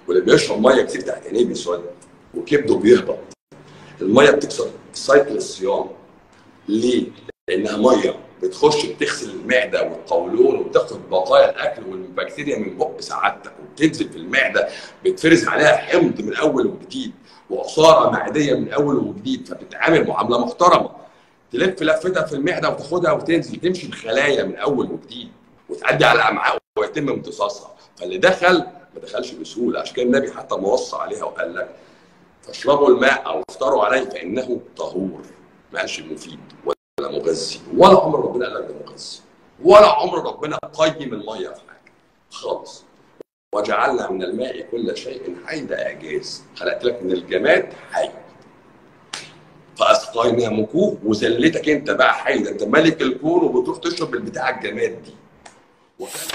واللي بيشرب ميه كتير تحت عينيه بيسود وكبده بيهبط الميه بتكسر سايكل الصيام ليه؟ لانها ميه بتخش بتغسل المعده والقولون وبتاخد بقايا الاكل والبكتيريا من بق سعادتك وبتنزل في المعده بتفرز عليها حمض من اول وجديد وعصاره معديه من اول وجديد فبتتعامل معامله محترمه تلف لفتها في المعده وتاخدها وتنزل تمشي الخلايا من اول وجديد وتعدي على الامعاء ويتم امتصاصها فاللي دخل ما دخلش بسهوله عشان كده النبي حتى ما وصى عليها وقال لك فاشربوا الماء او افطروا عليه فانه طهور ما قالش مفيد ولا مغذي ولا عمر ربنا قال لك ده مغذي ولا عمر ربنا قيم الميه في حاجه خالص وجعلنا من الماء كل شيء حي ده اعجاز خلقت لك من الجماد حي فاسقيناكم وذلتك انت بقى حي ده انت ملك الكون وبتروح تشرب البتاع الجماد دي وكان